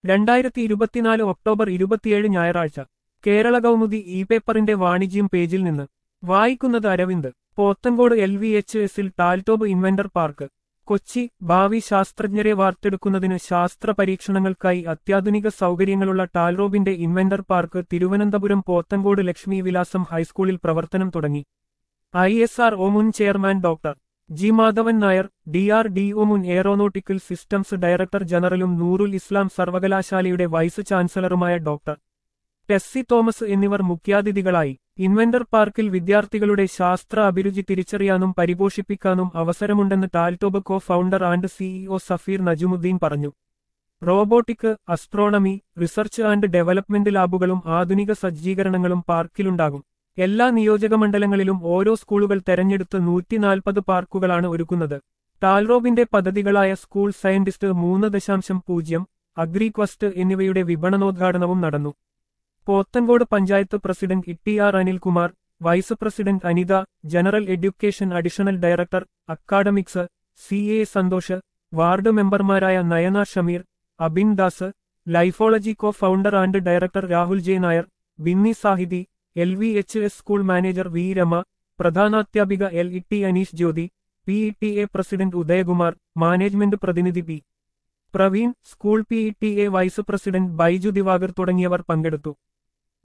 രണ്ടായിരത്തി ഇരുപത്തിനാല് ഒക്ടോബർ ഇരുപത്തിയേഴ് ഞായറാഴ്ച കേരള കൗമുദി ഇ പേപ്പറിന്റെ വാണിജ്യം പേജിൽ നിന്ന് വായിക്കുന്നത് Aravind Pothencode L V H എസിൽ ടാൽടോബ് ഇൻവെന്റർ പാർക്ക് കൊച്ചി ഭാവി ശാസ്ത്രജ്ഞരെ വാർത്തെടുക്കുന്നതിന് ശാസ്ത്ര പരീക്ഷണങ്ങൾക്കായി അത്യാധുനിക സൗകര്യങ്ങളുള്ള ടാൽറോബിന്റെ ഇൻവെന്റർ പാർക്ക് തിരുവനന്തപുരം പോത്തൻകോട് ലക്ഷ്മി വിലാസം ഹൈസ്കൂളിൽ പ്രവർത്തനം തുടങ്ങി ഐ എസ് ആർ ഒ മുൻ chairman doctor G Madhavan Nair D R D O മുൻ എയറോനോട്ടിക്കൽ സിസ്റ്റംസ് ഡയറക്ടർ ജനറലും നൂറുൽ ഇസ്ലാം സർവകലാശാലയുടെ വൈസ് ചാൻസലറുമായ ഡോക്ടർ ടെസ്സി തോമസ് എന്നിവർ മുഖ്യാതിഥികളായി ഇൻവെന്റർ പാർക്കിൽ വിദ്യാർത്ഥികളുടെ ശാസ്ത്ര അഭിരുചി തിരിച്ചറിയാനും പരിപോഷിപ്പിക്കാനും അവസരമുണ്ടെന്ന് Talrop co founder and CEO Safeer Najumudheen പറഞ്ഞു robotic astronomy research and development ലാബുകളും ആധുനിക സജ്ജീകരണങ്ങളും പാർക്കിലുണ്ടാകും എല്ലാ നിയോജകമണ്ഡലങ്ങളിലും ഓരോ സ്കൂളുകൾ തെരഞ്ഞെടുത്ത് നൂറ്റിനാൽപ്പത് പാർക്കുകളാണ് ഒരുക്കുന്നത് ടാൽറോബിന്റെ പദ്ധതികളായ സ്കൂൾ സയന്റിസ്റ്റ് മൂന്ന് ദശാംശം പൂജ്യം അഗ്രിക്വസ്റ്റ് എന്നിവയുടെ വിപണനോദ്ഘാടനവും നടന്നു Pothencode panchayat president E R Anilkumar vice president Anitha general education additional director academics C A Santhosh ward മെമ്പർമാരായ Nayana Shameer Abin Das Lifology co founder and director Rahul J Nair Binny Sahithi L V H S school manager V Rama പ്രധാനാധ്യാപിക L E T Aneesh Jyothi P E T A president Udayakumar management പ്രതിനിധി P Praveen school P E T A vice president Baiju Diwakar തുടങ്ങിയവർ പങ്കെടുത്തു